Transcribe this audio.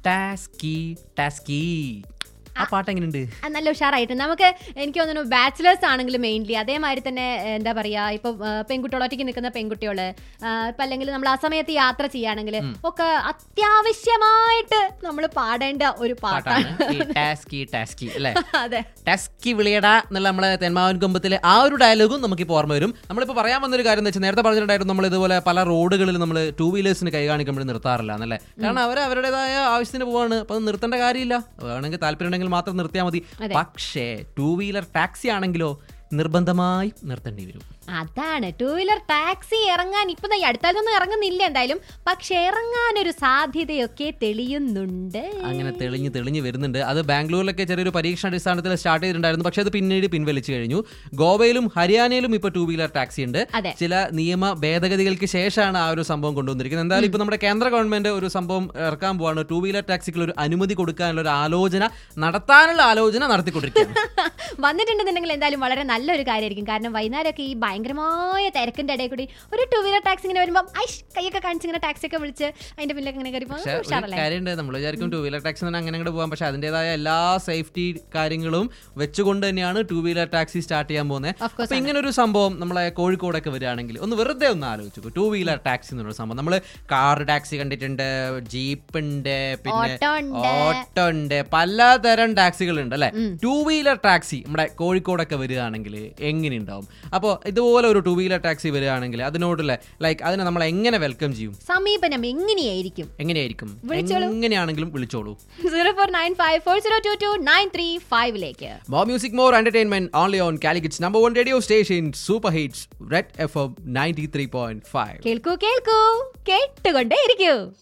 ടാസ്കി ടാസ്കി ആ പാട്ട് എങ്ങനെയുണ്ട് ആ, നല്ല ഉഷാറായിട്ട് നമുക്ക് എനിക്ക് തോന്നുന്നു ബാച്ചിലേഴ്സ് ആണെങ്കിലും മെയിൻലി അതേമാതിരി തന്നെ ഏ, എന്താ പറയാ ഇപ്പൊ പെൺകുട്ടികൾ ഒറ്റയ്ക്ക് നിൽക്കുന്ന പെൺകുട്ടികള് ആ, ഇപ്പൊ അല്ലെങ്കിൽ നമ്മൾ ആ സമയത്ത് യാത്ര ചെയ്യുകയാണെങ്കിൽ ഒക്കെ അത്യാവശ്യമായിട്ട് നമ്മൾ പാടേണ്ട ഒരു പാട്ടാണ് പാട്ടാണ് ഈ ടാസ്കി ടാസ്കി അല്ലേ അതെ ടാസ്കി വിളിയടാ എന്നുള്ള നമ്മളെ തെന്മാവൻ കൊമ്പത്തിലെ ആ ഒരു ഡയലോഗും നമുക്കിപ്പോൾ ഓർമ്മ വരും നമ്മളിപ്പോൾ പറയാൻ വന്നൊരു കാര്യം എന്ന് വെച്ചാൽ നേരത്തെ പറഞ്ഞിട്ടുണ്ടായിരുന്നു നമ്മൾ ഇതുപോലെ പല റോഡുകളിൽ നമ്മൾ ടൂ വീലേഴ്സിന് കൈ കാണിക്കുമ്പോൾ നിർത്താറില്ല എന്നല്ലേ കാരണം അവർ അവരുടേതായ ആവശ്യത്തിന് പോവാണ് അപ്പോൾ അത് നിർത്തേണ്ട കാര്യമില്ല വേണമെങ്കിൽ താല്പര്യം ഉണ്ടെങ്കിൽ മാത്രം നിർത്തിയാൽ മതി അതെ. പക്ഷേ ടൂ വീലർ ടാക്സി ആണെങ്കിലോ നിർബന്ധമായി നിർത്തേണ്ടി വരും അതാണ് ടൂ വീലർ ടാക്സി ഇറങ്ങാൻ ഇപ്പൊ ദാ ഈ അടുത്താലൊന്നും ഇറങ്ങുന്നില്ല എന്തായാലും പക്ഷെ ഇറങ്ങാനൊരു സാധ്യതയൊക്കെ തെളിയുന്നുണ്ട് അങ്ങനെ തെളിഞ്ഞ് തെളിഞ്ഞ് വരുന്നുണ്ട് അത് ബാംഗ്ലൂരിലൊക്കെ ചെറിയൊരു പരീക്ഷണ അടിസ്ഥാനത്തിൽ സ്റ്റാർട്ട് ചെയ്തിട്ടുണ്ടായിരുന്നു പക്ഷേ അത് പിന്നീട് പിൻവലിച്ചു കഴിഞ്ഞു ഗോവയിലും ഹരിയാനയിലും ഇപ്പോൾ ടൂ വീലർ ടാക്സി ഉണ്ട് അതെ. ചില നിയമ ഭേദഗതികൾക്ക് ശേഷമാണ് ആ ഒരു സംഭവം കൊണ്ടുവന്നിരിക്കുന്നത് എന്തായാലും ഇപ്പോൾ നമ്മുടെ കേന്ദ്ര ഗവൺമെന്റ് ഒരു സംഭവം ഇറക്കാൻ പോവാണ് ടൂ വീലർ ടാക്സിക്ക് ഒരു അനുമതി കൊടുക്കാനുള്ള ഒരു ആലോചന നടത്താനുള്ള ആലോചന നടത്തിക്കൊണ്ടിരിക്കുകയാണ് വന്നിട്ടുണ്ടെന്നുണ്ടെങ്കിൽ എന്തായാലും വളരെ നല്ലൊരു കാര്യമായിരിക്കും കാരണം വൈകുന്നേരമൊക്കെ ഈ ഭയങ്കരമായ തിരക്കിന്റെ ഇടയിൽ കൂടി ഒരു ടൂ വീലർ ടാക്സി ഇങ്ങനെ വരുമ്പോൾ ഐഷ് കൈയൊക്കെ കാണിച്ച് ഇങ്ങനെ ടാക്സി ഒക്കെ വിളിച്ച് അതിന്റെ പിന്നിലൊക്കെ ഇങ്ങനെ കയറി പക്ഷെ പോകും ഒരു ഉഷാറല്ലേ കാര്യമുണ്ട് നമ്മൾ വിചാരിക്കും ടൂ വീലർ ടാക്സി തന്നെ അങ്ങനെ അങ്ങോട്ട് പോകാം പക്ഷെ അതിൻ്റെതായ എല്ലാ സേഫ്റ്റി കാര്യങ്ങളും വെച്ചുകൊണ്ട് തന്നെയാണ് ടൂ വീലർ ടാക്സി സ്റ്റാർട്ട് ചെയ്യാൻ പോകുന്നത് Of course അപ്പൊ ഇങ്ങനെ ഒരു സംഭവം നമ്മളെ കോഴിക്കോടൊക്കെ വരികയാണെങ്കിൽ ഒന്ന് വെറുതെ ഒന്ന് ആലോചിച്ചു ടൂ വീലർ ടാക്സി എന്നുള്ള സംഭവം നമ്മൾ കാർ ടാക്സി കണ്ടിട്ടുണ്ട് ജീപ്പ് ഉണ്ട് പിന്നെ ഓട്ടോ ഉണ്ട്. ഓട്ടോ ഉണ്ട് പലതരം ടാക്സികൾ ഉണ്ട് അല്ലെ ടൂ വീലർ ടാക്സി നമ്മുടെ കോഴിക്കോടൊക്കെ വരികയാണെങ്കിൽ എങ്ങനെയുണ്ടാവും അപ്പോൾ ഇതുപോലെ ഒരു ടൂ വീലർ ടാക്സി വരികയാണെങ്കിൽ അതിനോടുള്ള ലൈക്ക് അതിനെ നമ്മൾ എങ്ങനെ വെൽക്കം ചെയ്യും സമീപനം എങ്ങനെയായിരിക്കും എങ്ങനെയായിരിക്കും വിളിച്ചോളൂ. എങ്ങനെയാണെങ്കിലും വിളിച്ചോളൂ zero four nine five four zero two two nine three ഫൈവിലേക്ക് More music, more entertainment only on Calicutt's number one radio station, Super Hits, Red FM 93.5. കേൾക്കൂ കേൾക്കൂ കേട്ടുകൊണ്ടേ ഇരിക്കൂ